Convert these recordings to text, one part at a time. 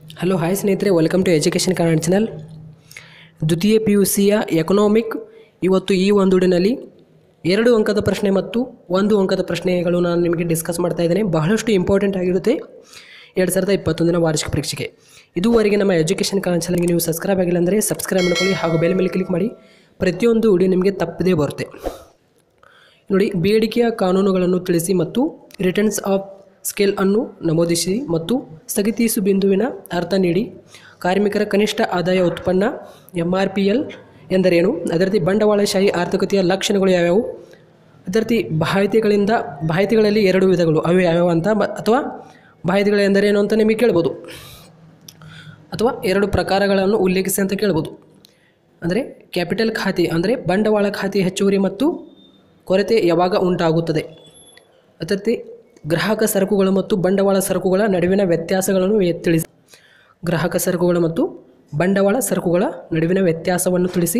hello hi ಸ್ನೇಹಿತರೆ welcome to education Kannada channel ದ್ವಿತೀಯ P U ಸಿಯ ಎಕನಾಮಿಕ್ ಇವತ್ತು ಈ ಒಂದುಡಿನಲ್ಲಿ ಎರಡು ಅಂಕದ ಪ್ರಶ್ನೆ ಮತ್ತು ಒಂದು ಅಂಕದ ಪ್ರಶ್ನೆಗಳು ನಾನು ನಿಮಗೆ ಡಿಸ್ಕಸ್ ಮಾಡ್ತಾ ಇದ್ದೇನೆ ಬಹಳಷ್ಟು ಇಂಪಾರ್ಟೆಂಟ್ ಆಗಿರುತ್ತೆ ಎರಡು ಸಾವಿರದ ಇಪ್ಪತ್ತೊಂದನೇ ವಾರ್ಷಿಕ ಪರೀಕ್ಷೆಗೆ ಇದುವರೆಗೆ ನಮ್ಮ ಎಜುಕೇಷನ್ ಕನ್ನಡ ಚಾನಲ್ಗೆ ನೀವು ಸಬ್ಸ್ಕ್ರೈಬ್ ಆಗಿಲ್ಲ ಅಂದರೆ ಸಬ್ಸ್ಕ್ರೈಬ್ ಮಾಡ್ಕೊಳ್ಳಿ ಹಾಗೂ ಬೆಲ್ ಮೇಲೆ ಕ್ಲಿಕ್ ಮಾಡಿ ಪ್ರತಿಯೊಂದು ವಿಡಿಯೋ ನಿಮಗೆ ತಪ್ಪದೇ ಬರುತ್ತೆ ನೋಡಿ ಬೇಡಿಕೆಯ ಕಾನೂನುಗಳನ್ನು ತಿಳಿಸಿ ಮತ್ತು ರಿಟರ್ನ್ಸ್ ಆಫ್ ಸ್ಕೇಲ್ ಅನ್ನು ನಮೂದಿಸಿ ಮತ್ತು ಸ್ಥಗಿತಿಸು ಬಿಂದುವಿನ ಅರ್ಥ ನೀಡಿ ಕಾರ್ಮಿಕರ ಕನಿಷ್ಠ ಆದಾಯ ಉತ್ಪನ್ನ ಎಮ್ ಆರ್ ಪಿ ಎಲ್ ಎಂದರೇನು ಅದರತಿ ಬಂಡವಾಳಶಾಹಿ ಆರ್ಥಿಕತೆಯ ಲಕ್ಷಣಗಳು ಯಾವ್ಯಾವು ಅದರತಿ ಮಾಹಿತಿಗಳಿಂದ ಮಾಹಿತಿಗಳಲ್ಲಿ ಎರಡು ವಿಧಗಳು ಅವು ಯಾವ್ಯಾವು ಅಂತ ಬ- ಅಥವಾ ಮಾಹಿತಿಗಳು ಎಂದರೇನು ಅಂತ ನಿಮಗೆ ಕೇಳ್ಬೋದು ಅಥವಾ ಎರಡು ಪ್ರಕಾರಗಳನ್ನು ಉಲ್ಲೇಖಿಸಿ ಅಂತ ಕೇಳ್ಬೋದು ಅಂದರೆ ಕ್ಯಾಪಿಟಲ್ ಖಾತೆ ಅಂದರೆ ಬಂಡವಾಳ ಖಾತೆ ಹೆಚ್ಚುವರಿ ಮತ್ತು ಕೊರತೆ ಯಾವಾಗ ಉಂಟಾಗುತ್ತದೆ ಅದರಂತೆ ಗ್ರಾಹಕ ಸರಕುಗಳು ಮತ್ತು ಬಂಡವಾಳ ಸರಕುಗಳ ನಡುವಿನ ವ್ಯತ್ಯಾಸಗಳನ್ನು ಎ- ತಿಳಿಸಿ ಗ್ರಾಹಕ ಸರಕುಗಳು ಮತ್ತು ಬಂಡವಾಳ ಸರಕುಗಳ ನಡುವಿನ ವ್ಯತ್ಯಾಸವನ್ನು ತಿಳಿಸಿ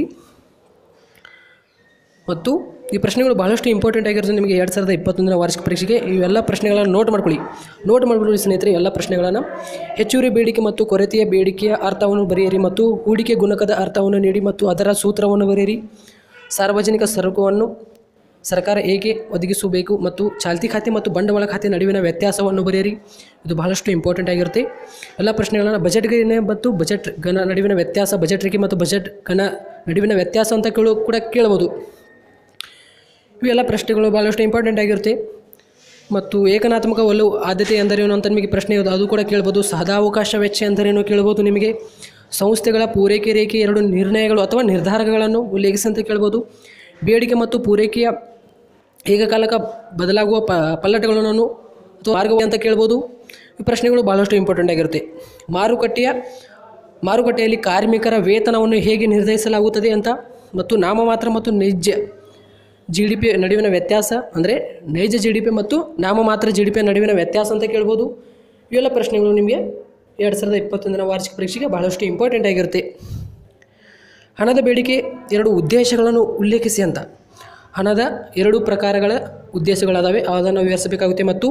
ಮತ್ತು ಈ ಪ್ರಶ್ನೆಗಳು ಬಹಳಷ್ಟು ಇಂಪಾರ್ಟೆಂಟ್ ಆಗಿರುತ್ತೆ ನಿಮಗೆ ಎರಡು ಸಾವಿರದ ಇಪ್ಪತ್ತೊಂದನೇ ವಾರ್ಷಿಕ ಪರೀಕ್ಷೆಗೆ ಇವೆಲ್ಲ ಪ್ರಶ್ನೆಗಳನ್ನು ನೋಟ್ ಮಾಡ್ಕೊಳ್ಳಿ ನೋಟ್ ಮಾಡ್ಕೊಳ್ಳಿ ಸ್ನೇಹಿತರೆ ಎಲ್ಲ ಪ್ರಶ್ನೆಗಳನ್ನು ಹೆಚ್ಚುವರಿ ಬೇಡಿಕೆ ಮತ್ತು ಕೊರತೆಯ ಬೇಡಿಕೆಯ ಅರ್ಥವನ್ನು ಬರೆಯಿರಿ ಮತ್ತು ಹೂಡಿಕೆ ಗುಣಕದ ಅರ್ಥವನ್ನು ನೀಡಿ ಮತ್ತು ಅದರ ಸೂತ್ರವನ್ನು ಬರೆಯಿರಿ ಸಾರ್ವಜನಿಕ ಸರಕುವನ್ನು ಸರ್ಕಾರ ಹೇಗೆ ಒದಗಿಸಬೇಕು ಮತ್ತು ಚಾಲ್ತಿ ಖಾತೆ ಮತ್ತು ಬಂಡವಾಳ ಖಾತೆ ನಡುವಿನ ವ್ಯತ್ಯಾಸವನ್ನು ಬರೆಯಿರಿ ಇದು ಬಹಳಷ್ಟು ಇಂಪಾರ್ಟೆಂಟ್ ಆಗಿರುತ್ತೆ ಎಲ್ಲ ಪ್ರಶ್ನೆಗಳನ್ನು ಬಜೆಟ್ ಗಣನೆ ಮತ್ತು ಬಜೆಟ್ ಗಣ ನಡುವಿನ ವ್ಯತ್ಯಾಸ ಬಜೆಟ್ ರೇಖೆ ಮತ್ತು ಬಜೆಟ್ ಗಣ ನಡುವಿನ ವ್ಯತ್ಯಾಸ ಅಂತ ಕೇಳೋ ಕೂಡ ಕೇಳ್ಬೋದು ಇವೆಲ್ಲ ಪ್ರಶ್ನೆಗಳು ಭಾಳಷ್ಟು ಇಂಪಾರ್ಟೆಂಟ್ ಆಗಿರುತ್ತೆ ಮತ್ತು ಏಕನಾತ್ಮಕ ಒಲವು ಆದ್ಯತೆ ಎಂದರೇನು ಅಂತ ನಿಮಗೆ ಪ್ರಶ್ನೆ ಇದೆ ಅದು ಕೂಡ ಕೇಳ್ಬೋದು ಸಹದಾವಕಾಶ ವೆಚ್ಚ ಎಂದರೇನು ಕೇಳ್ಬೋದು ನಿಮಗೆ ಸಂಸ್ಥೆಗಳ ಪೂರೈಕೆ ರೇಖೆ ಎರಡು ನಿರ್ಣಯಗಳು ಅಥವಾ ನಿರ್ಧಾರಗಳನ್ನು ಉಲ್ಲೇಖಿಸಿ ಅಂತ ಕೇಳ್ಬೋದು ಬೇಡಿಕೆ ಮತ್ತು ಪೂರೈಕೆಯ ಏಕಕಾಲಕ ಬದಲಾಗುವ ಪ ಪಲ್ಲಟಗಳನ್ನು ಅಥವಾ ಮಾರ್ಗವು ಅಂತ ಕೇಳ್ಬೋದು ಈ ಪ್ರಶ್ನೆಗಳು ಭಾಳಷ್ಟು ಇಂಪಾರ್ಟೆಂಟ್ ಆಗಿರುತ್ತೆ ಮಾರುಕಟ್ಟೆಯ ಮಾರುಕಟ್ಟೆಯಲ್ಲಿ ಕಾರ್ಮಿಕರ ವೇತನವನ್ನು ಹೇಗೆ ನಿರ್ಧರಿಸಲಾಗುತ್ತದೆ ಅಂತ ಮತ್ತು ನಾಮಮಾತ್ರ ಮತ್ತು ನೈಜ ಜಿ ಡಿ ಪಿ ನಡುವಿನ ವ್ಯತ್ಯಾಸ ಅಂದರೆ ನೈಜ ಜಿ ಡಿ ಪಿ ಮತ್ತು ನಾಮಮಾತ್ರ ಜಿ ಡಿ ಪಿ ನಡುವಿನ ವ್ಯತ್ಯಾಸ ಅಂತ ಕೇಳ್ಬೋದು ಇವೆಲ್ಲ ಪ್ರಶ್ನೆಗಳು ನಿಮಗೆ ಎರಡು ಸಾವಿರದ ಇಪ್ಪತ್ತೊಂದನೇ ವಾರ್ಷಿಕ ಪರೀಕ್ಷೆಗೆ ಬಹಳಷ್ಟು ಇಂಪಾರ್ಟೆಂಟ್ ಆಗಿರುತ್ತೆ ಹಣದ ಬೇಡಿಕೆ ಎರಡು ಉದ್ದೇಶಗಳನ್ನು ಉಲ್ಲೇಖಿಸಿ ಅಂತ ಹಣದ ಎರಡು ಪ್ರಕಾರಗಳ ಉದ್ದೇಶಗಳದಾವೆ ಅದನ್ನು ವಿವರಿಸಬೇಕಾಗುತ್ತೆ ಮತ್ತು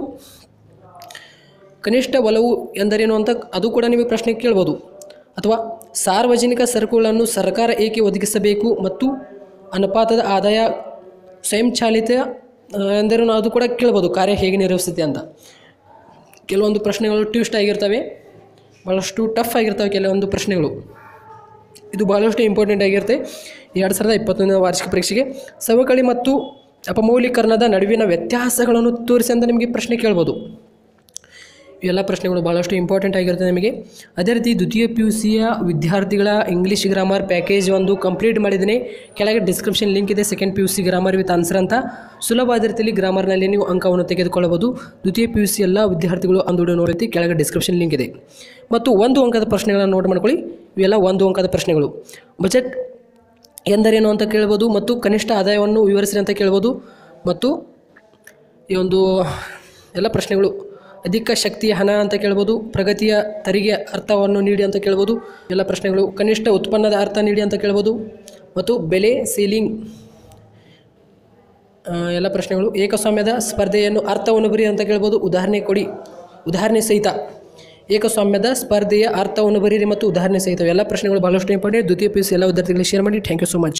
ಕನಿಷ್ಠ ಒಲವು ಎಂದರೇನು ಅಂತ ಅದು ಕೂಡ ನಿಮಗೆ ಪ್ರಶ್ನೆ ಕೇಳ್ಬೋದು ಅಥವಾ ಸಾರ್ವಜನಿಕ ಸರಕುಗಳನ್ನು ಸರ್ಕಾರ ಏಕೆ ಒದಗಿಸಬೇಕು ಮತ್ತು ಅನುಪಾತದ ಆದಾಯ ಸ್ವಯಂಚಾಲಿತ ಆ, ಎಂದರೇನು ಅದು ಕೂಡ ಕೇಳ್ಬೋದು ಕಾರ್ಯ ಹೇಗೆ ನಿರ್ವಹಿಸುತ್ತೆ ಅಂತ ಕೆಲವೊಂದು ಪ್ರಶ್ನೆಗಳು ಟ್ವಿಸ್ಟ್ ಆಗಿರ್ತವೆ ಭಾಳಷ್ಟು ಟಫ್ ಆಗಿರ್ತವೆ ಕೆಲವೊಂದು ಪ್ರಶ್ನೆಗಳು ಇದು ಭಾಳಷ್ಟು ಇಂಪಾರ್ಟೆಂಟ್ ಆಗಿರುತ್ತೆ ಎರಡು ಸಾವಿರದ ಇಪ್ಪತ್ತೊಂದನೇ ವಾರ್ಷಿಕ ಪರೀಕ್ಷೆಗೆ ಸವಕಳಿ ಮತ್ತು ಅಪಮೌಲ್ಯೀಕರಣದ ನಡುವಿನ ವ್ಯತ್ಯಾಸಗಳನ್ನು ತೋರಿಸಿ ಅಂತ ನಿಮಗೆ ಪ್ರಶ್ನೆ ಕೇಳ್ಬೋದು ಇವೆಲ್ಲ ಪ್ರಶ್ನೆಗಳು ಭಾಳಷ್ಟು ಇಂಪಾರ್ಟೆಂಟ್ ಆಗಿರುತ್ತೆ ನಿಮಗೆ ಅದೇ ರೀತಿ ದ್ವಿತೀಯ ಪಿ ಯು ಸಿಯ ವಿದ್ಯಾರ್ಥಿಗಳ ಇಂಗ್ಲೀಷ್ ಗ್ರಾಮರ್ ಪ್ಯಾಕೇಜ್ ಒಂದು ಕಂಪ್ಲೀಟ್ ಮಾಡಿದ್ದೀನಿ ಕೆಳಗೆ ಡಿಸ್ಕ್ರಿಪ್ಷನ್ ಲಿಂಕ್ ಇದೆ second P U C grammar with answer ಅಂತ ಸುಲಭವಾದ ರೀತಿಯಲ್ಲಿ ಗ್ರಾಮರ್ನಲ್ಲಿ ನೀವು ಅಂಕವನ್ನು ತೆಗೆದುಕೊಳ್ಳಬಹುದು ದ್ವಿತೀಯ ಪಿ ಯು ಸಿ ಎಲ್ಲ ವಿದ್ಯಾರ್ಥಿಗಳು ಅಂದು ನೋಡುತ್ತಿ ಕೆಳಗೆ ಡಿಸ್ಕ್ರಿಪ್ಷನ್ ಲಿಂಕ್ ಇದೆ ಮತ್ತು ಒಂದು ಅಂಕದ ಪ್ರಶ್ನೆಗಳನ್ನು ನೋಟ್ ಮಾಡ್ಕೊಳ್ಳಿ ಇವೆಲ್ಲ ಒಂದು ಅಂಕದ ಪ್ರಶ್ನೆಗಳು ಬಜೆಟ್ ಎಂದರೇನು ಅಂತ ಕೇಳ್ಬೋದು ಮತ್ತು ಕನಿಷ್ಠ ಆದಾಯವನ್ನು ವಿವರಿಸಿರಿ ಅಂತ ಕೇಳ್ಬೋದು ಮತ್ತು ಈ ಒಂದು ಎಲ್ಲ ಪ್ರಶ್ನೆಗಳು ಅಧಿಕ ಶಕ್ತಿಯ ಹಣ ಅಂತ ಕೇಳ್ಬೋದು ಪ್ರಗತಿಯ ತೆರಿಗೆ ಅರ್ಥವನ್ನು ನೀಡಿ ಅಂತ ಕೇಳ್ಬೋದು ಎಲ್ಲ ಪ್ರಶ್ನೆಗಳು ಕನಿಷ್ಠ ಉತ್ಪನ್ನದ ಅರ್ಥ ನೀಡಿ ಅಂತ ಕೇಳ್ಬೋದು ಮತ್ತು ಬೆಲೆ ಸೀಲಿಂಗ್ ಆ, ಎಲ್ಲ ಪ್ರಶ್ನೆಗಳು ಏಕಸ್ವಾಮ್ಯದ ಸ್ಪರ್ಧೆಯನ್ನು ಅರ್ಥವನ್ನು ಬರಿ ಅಂತ ಕೇಳ್ಬೋದು ಉದಾಹರಣೆ ಕೊಡಿ ಉದಾಹರಣೆ ಸಹಿತ ಏಕಸ್ವಾಮ್ಯದ ಸ್ಪರ್ಧೆಯ ಅರ್ಥವನ್ನು ಬರೀರಿ ಮತ್ತು ಉದಾಹರಣೆ ಸಹಿತ ಎಲ್ಲ ಪ್ರಶ್ನೆಗಳು ಬಹಳಷ್ಟು ಇಂಪಾರ್ಟೆಂಟ್ ದ್ವಿತೀಯ ಪಿ ಯು ಸಿ ಎಲ್ಲ ವಿದ್ಯಾರ್ಥಿಗಳಿಗೆ ಶೇರ್ ಮಾಡಿ ಥ್ಯಾಂಕ್ ಯು ಸೊ ಮಚ್